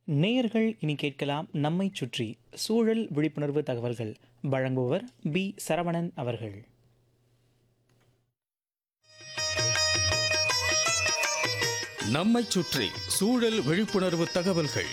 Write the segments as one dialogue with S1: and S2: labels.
S1: நேயர்கள் இனி கேட்கலாம் நம்மை சுற்றி சூழல் விழிப்புணர்வு தகவல்கள் வழங்குபவர் பி சரவணன் அவர்கள்
S2: நம்மைச் சுற்றி சூழல் விழிப்புணர்வு தகவல்கள்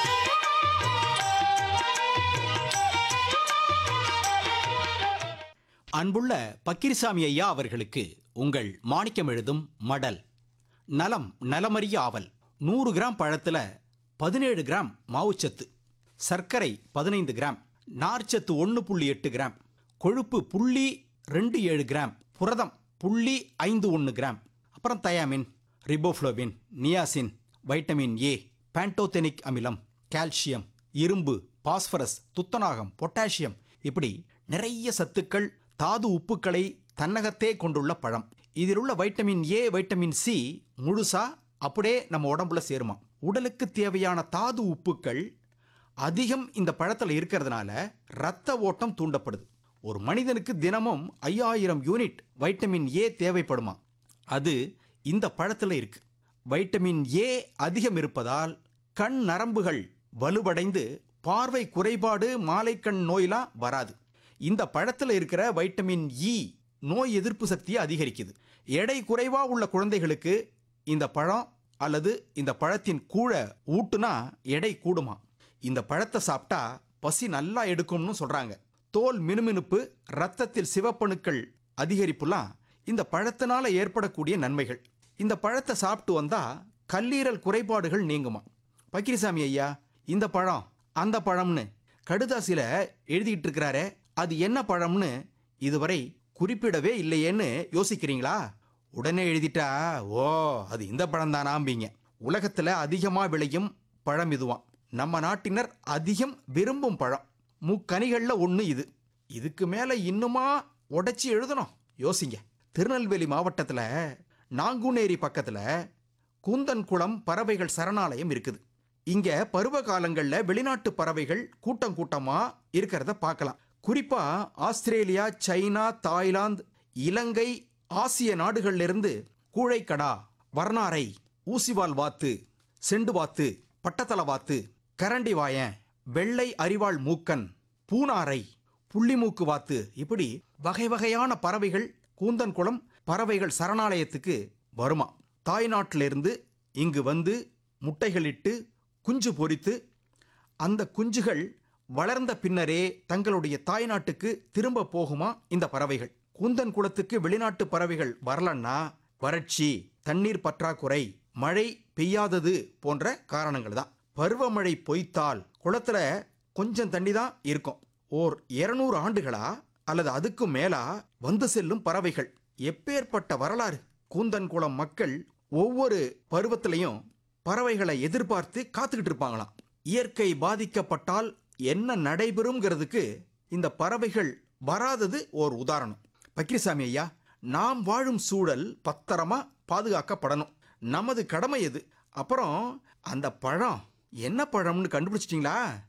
S3: அன்புள்ள பக்கிரிசாமி ஐயா அவர்களுக்கு உங்கள் மாணிக்கம் எழுதும் மடல் நலம் நலமறிய ஆவல் நூறு கிராம் பழத்துல பதினேழு கிராம் மாவுச்சத்து சர்க்கரை பதினைந்து கிராம் நார்ச்சத்து ஒன்று புள்ளி எட்டு கிராம் கொழுப்பு புள்ளி ரெண்டு ஏழு கிராம் புரதம் புள்ளி ஐந்து ஒன்று கிராம் அப்புறம் thiamine riboflavin niacin vitamin A pantothenic அமிலம் கால்சியம் இரும்பு பாஸ்பரஸ் துத்தநாகம் பொட்டாசியம் இப்படி நிறைய சத்துக்கள் தாது உப்புக்களை தன்னகத்தே கொண்டுள்ள பழம் இதில் உள்ள வைட்டமின் ஏ வைட்டமின் சி முழுசா அப்படியே நம்ம உடம்புல சேருமா உடலுக்கு தேவையான தாது உப்புக்கள் அதிகம் இந்த பழத்தில் இருக்கிறதுனால ரத்த ஓட்டம் தூண்டப்படுது ஒரு மனிதனுக்கு தினமும் ஐயாயிரம் யூனிட் வைட்டமின் ஏ தேவைப்படுமா அது இந்த பழத்தில் இருக்கு வைட்டமின் ஏ அதிகம் இருப்பதால் கண் நரம்புகள் வலுவடைந்து பார்வை குறைபாடு மாலைக்கண் நோயெல்லாம் வராது இந்த பழத்தில் இருக்கிற வைட்டமின் இ நோய் எதிர்ப்பு சக்தியை அதிகரிக்குது எடை குறைவா உள்ள குழந்தைகளுக்கு இந்த பழம் அல்லது இந்த பழத்தின் கூழை ஊட்டுனா எடை கூடுமா இந்த பழத்தை சாப்பிட்டா பசி நல்லா எடுக்கும்னு சொல்றாங்க தோல் மினுமினுப்பு ரத்தத்தில் சிவப்பணுக்கள் அதிகரிப்புலாம் இந்த பழத்தினால ஏற்படக்கூடிய நன்மைகள் இந்த பழத்தை சாப்பிட்டு வந்தா கல்லீரல் குறைபாடுகள் நீங்குமா பக்கிரிசாமி ஐயா இந்த பழம் அந்த பழம்னு கடுதாசில எழுதிட்டு இருக்கிறாரே அது என்ன பழம்னு இதுவரை குறிப்பிடவே இல்லையேன்னு யோசிக்கிறீங்களா உடனே எழுதிட்டா ஓ அது இந்த பழம் தானாம்பீங்க உலகத்துல அதிகமா விளையும் பழம் இதுவாம் நம்ம நாட்டினர் அதிகம் விரும்பும் பழம் முக்கனிகள்ல ஒண்ணு இது இதுக்கு மேல இன்னுமா உடைச்சி எழுதணும் யோசிங்க திருநெல்வேலி மாவட்டத்துல நாங்குநேரி பக்கத்துல கூந்தன்குளம் பறவைகள் சரணாலயம் இருக்குது இங்க பருவ காலங்கள்ல வெளிநாட்டு பறவைகள் கூட்டம் கூட்டமா இருக்கிறத பார்க்கலாம் குறிப்பா ஆஸ்திரேலியா சைனா தாய்லாந்து இலங்கை ஆசிய நாடுகள்ல இருந்து கூழைக்கடா வர்ணாரை ஊசிவால் வாத்து செண்டு வாத்து பட்டத்தல வாத்து கரண்டி வாயன் வெள்ளை அரிவாள் மூக்கன் பூனாரை புள்ளிமூக்கு வாத்து இப்படி வகை வகையான பறவைகள் கூந்தன்குளம் பறவைகள் சரணாலயத்துக்கு வருமா தாய்நாட்டிலிருந்து இங்கு வந்து முட்டைகளிட்டு குஞ்சு பொரித்து அந்த குஞ்சுகள் வளர்ந்த பின்னரே தங்களுடைய தாய்நாட்டுக்கு திரும்ப போகுமா இந்த பறவைகள் கூந்தன் குளத்துக்கு வெளிநாட்டு பறவைகள் வரலன்னா வறட்சி தண்ணீர் பற்றாக்குறை மழை பெய்யாதது போன்ற காரணங்கள் தான் பருவமழை பொய்த்தால் குளத்துல கொஞ்சம் தண்ணி தான் இருக்கும் ஓர் இருநூறு ஆண்டுகளா அல்லது அதுக்கும் மேலா வந்து செல்லும் பறவைகள் எப்பேற்பட்ட வரலாறு கூந்தன்குளம் மக்கள் ஒவ்வொரு பருவத்திலையும் பறவைகளை எதிர்பார்த்து காத்துக்கிட்டு இருப்பாங்களாம் இயற்கை பாதிக்கப்பட்டால் என்ன நடைபெறுங்கிறதுக்கு இந்த பறவைகள் வராதது ஓர் உதாரணம் பக்ரிசாமி ஐயா நாம் வாழும் சூழல் பத்திரமா பாதுகாக்கப்படணும் நமது கடமை எது அப்புறம் அந்த பழம் என்ன பழம்னு கண்டுபிடிச்சிட்டிங்களா